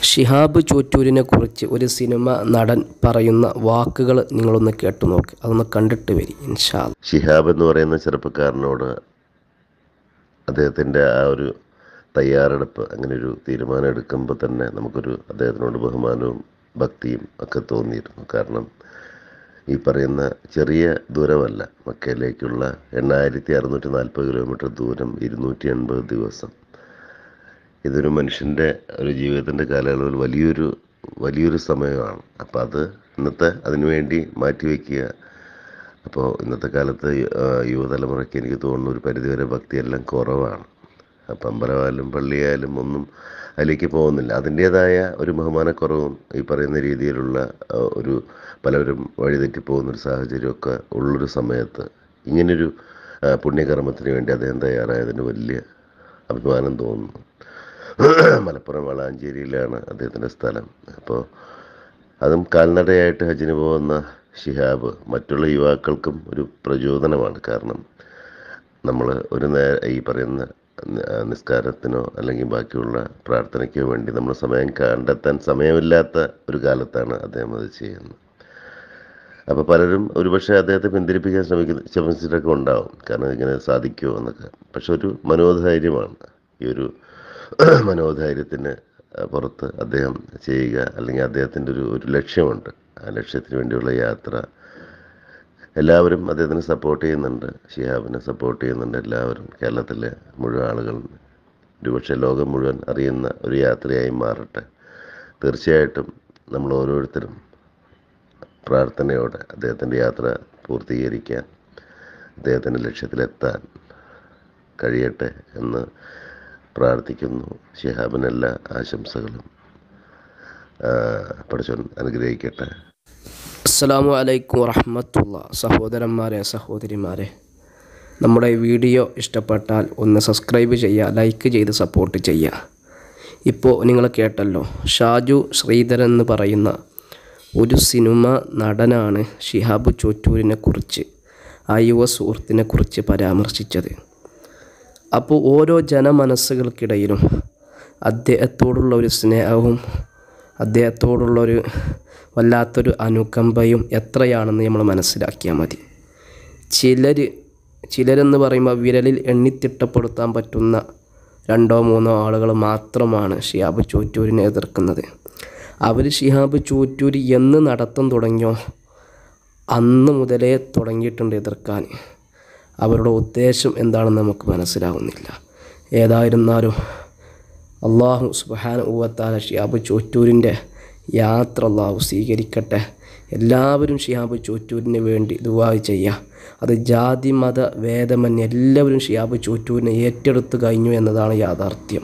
ഷിഹാബ് ചോറ്റൂരിനെ കുറിച്ച് ഒരു സിനിമ നടൻ പറയുന്ന വാക്കുകൾ നിങ്ങളൊന്ന് കേട്ടു നോക്ക് അതൊന്ന് കണ്ടിട്ട് വരി ഇൻഷാ അല്ലാ. ഷിഹാബ് എന്ന് പറയുന്ന ചെറുപ്പക്കാരനോട് അദ്ദേഹത്തിൻ്റെ ആ ഒരു തയ്യാറെടുപ്പ് അങ്ങനെ ഒരു തീരുമാനം എടുക്കുമ്പോൾ തന്നെ നമുക്കൊരു അദ്ദേഹത്തിനോട് ബഹുമാനവും ഭക്തിയും ഒക്കെ തോന്നിയിരുന്നു കാരണം ഈ പറയുന്ന ചെറിയ ദൂരമല്ല മക്കയിലേക്കുള്ള എണ്ണായിരത്തി അറുന്നൂറ്റി നാൽപ്പത് കിലോമീറ്റർ ദൂരം ഇരുന്നൂറ്റി എൺപത് ദിവസം ഇതൊരു മനുഷ്യൻ്റെ ഒരു ജീവിതത്തിൻ്റെ കാലയളവിൽ വലിയൊരു വലിയൊരു സമയമാണ് അപ്പോൾ അത് ഇന്നത്തെ അതിനുവേണ്ടി മാറ്റിവെക്കുക അപ്പോൾ ഇന്നത്തെ കാലത്ത് ആ, യുവതലമുറയ്ക്ക് എനിക്ക് തോന്നുന്നു ഒരു പരിധിവരെ ഭക്തിയെല്ലാം കുറവാണ് അപ്പം അമ്പലമായാലും പള്ളിയായാലും ഒന്നും അതിലേക്ക് പോകുന്നില്ല അതിൻ്റേതായ ഒരു ബഹുമാനക്കുറവും ഈ പറയുന്ന രീതിയിലുള്ള ആ, ഒരു പലരും വഴിതെറ്റി പോകുന്നൊരു സാഹചര്യമൊക്കെ ഉള്ളൊരു സമയത്ത് ഇങ്ങനൊരു ആ, പുണ്യകർമ്മത്തിന് വേണ്ടി അദ്ദേഹം തയ്യാറായതിന് വലിയ അഭിമാനം തോന്നുന്നു മലപ്പുറം വളാഞ്ചേരിയിലാണ് അദ്ദേഹത്തിൻ്റെ സ്ഥലം അപ്പോൾ അതും കാൽനടയായിട്ട് ഹജ്ജിന് പോകുന്ന ഷിഹാബ് മറ്റുള്ള യുവാക്കൾക്കും ഒരു പ്രചോദനമാണ് കാരണം നമ്മൾ ഒരു നേ ഈ പറയുന്ന നി- ആ, നിസ്കാരത്തിനോ അല്ലെങ്കിൽ ബാക്കിയുള്ള പ്രാർത്ഥനയ്ക്കോ വേണ്ടി നമ്മൾ സമയം കണ്ടെത്താൻ സമയമില്ലാത്ത ഒരു കാലത്താണ് അദ്ദേഹം അത് ചെയ്യുന്നത് അപ്പോൾ പലരും ഒരുപക്ഷെ അദ്ദേഹത്തെ പിന്തിരിപ്പിക്കാൻ ശ്രമിക്കുന്ന ശ്രമിച്ചിട്ടൊക്കെ ഉണ്ടാവും കാരണം ഇങ്ങനെ സാധിക്കുമോ എന്നൊക്കെ പക്ഷെ ഒരു മനോധൈര്യമാണ് ഈ ഒരു മനോധൈര്യത്തിന് പുറത്ത് അദ്ദേഹം ചെയ്യുക അല്ലെങ്കിൽ അദ്ദേഹത്തിൻ്റെ ഒരു ഒരു ലക്ഷ്യമുണ്ട് ആ ലക്ഷ്യത്തിന് വേണ്ടിയുള്ള യാത്ര എല്ലാവരും അദ്ദേഹത്തിനെ സപ്പോർട്ട് ചെയ്യുന്നുണ്ട് ഷിഹാബിനെ സപ്പോർട്ട് ചെയ്യുന്നുണ്ട് എല്ലാവരും കേരളത്തിലെ മുഴുവൻ ആളുകൾ ഒരുപക്ഷെ ലോകം മുഴുവൻ അറിയുന്ന ഒരു യാത്രയായി മാറട്ടെ തീർച്ചയായിട്ടും നമ്മൾ ഓരോരുത്തരും പ്രാർത്ഥനയോടെ അദ്ദേഹത്തിൻ്റെ യാത്ര പൂർത്തീകരിക്കാൻ അദ്ദേഹത്തിൻ്റെ ലക്ഷ്യത്തിലെത്താൻ കഴിയട്ടെ എന്ന് പ്രാർത്ഥിക്കുന്നു ഷിഹാബിന് എല്ലാ ആശംസകളും ആ, പഠിച്ചവൻ അനുഗ്രഹിക്കട്ടെ അസ്സലാമു അലൈക്കും വറഹമത്തുള്ള സഹോദരന്മാരെ സഹോദരിമാരെ നമ്മുടെ ഈ വീഡിയോ ഇഷ്ടപ്പെട്ടാൽ ഒന്ന് സബ്സ്ക്രൈബ് ചെയ്യുക ലൈക്ക് ചെയ്ത് സപ്പോർട്ട് ചെയ്യുക ഇപ്പോൾ നിങ്ങൾ കേട്ടല്ലോ ഷാജു ശ്രീധരൻ എന്ന് പറയുന്ന ഒരു സിനിമ നടനാണ് ഷിഹാബ് ചോറ്റൂരിനെ കുറിച്ച് ആ യുവ സുഹൃത്തിനെ കുറിച്ച് പരാമർശിച്ചത് അപ്പോൾ ഓരോ ജനമനസ്സുകൾക്കിടയിലും അദ്ദേഹത്തോടുള്ള ഒരു സ്നേഹവും അദ്ദേഹത്തോടുള്ള ഒരു വല്ലാത്തൊരു അനുകമ്പയും എത്രയാണെന്ന് നമ്മൾ മനസ്സിലാക്കിയാൽ മതി ചിലർ ചിലരെന്ന് പറയുമ്പോൾ വിരലിൽ എണ്ണിത്തിട്ടപ്പെടുത്താൻ പറ്റുന്ന രണ്ടോ മൂന്നോ ആളുകൾ മാത്രമാണ് ഷിഹാബ് ചോറ്റൂരിനെ എതിർക്കുന്നത് അവർ ഷിഹാബ് ചോറ്റൂർ എന്ന് നടത്തം തുടങ്ങിയോ അന്ന് മുതലേ തുടങ്ങിയിട്ടുണ്ട് എതിർക്കാൻ അവരുടെ ഉദ്ദേശം എന്താണെന്ന് നമുക്ക് മനസ്സിലാവുന്നില്ല ഏതായിരുന്നാലും അള്ളാഹു സുബാന ഊവത്താല ഷിയാബ് ചോറ്റൂരിൻ്റെ യാത്ര അള്ളാഹു സ്വീകരിക്കട്ടെ എല്ലാവരും ഷിയാബ് ചോറ്റൂരിന് വേണ്ടി ദുവാ ചെയ്യുക അത് ജാതി മത ഭേദമന്യേ എല്ലാവരും ഷിയാബ് ചോറ്റൂരിനെ ഏറ്റെടുത്ത് കഴിഞ്ഞു എന്നതാണ് യാഥാർത്ഥ്യം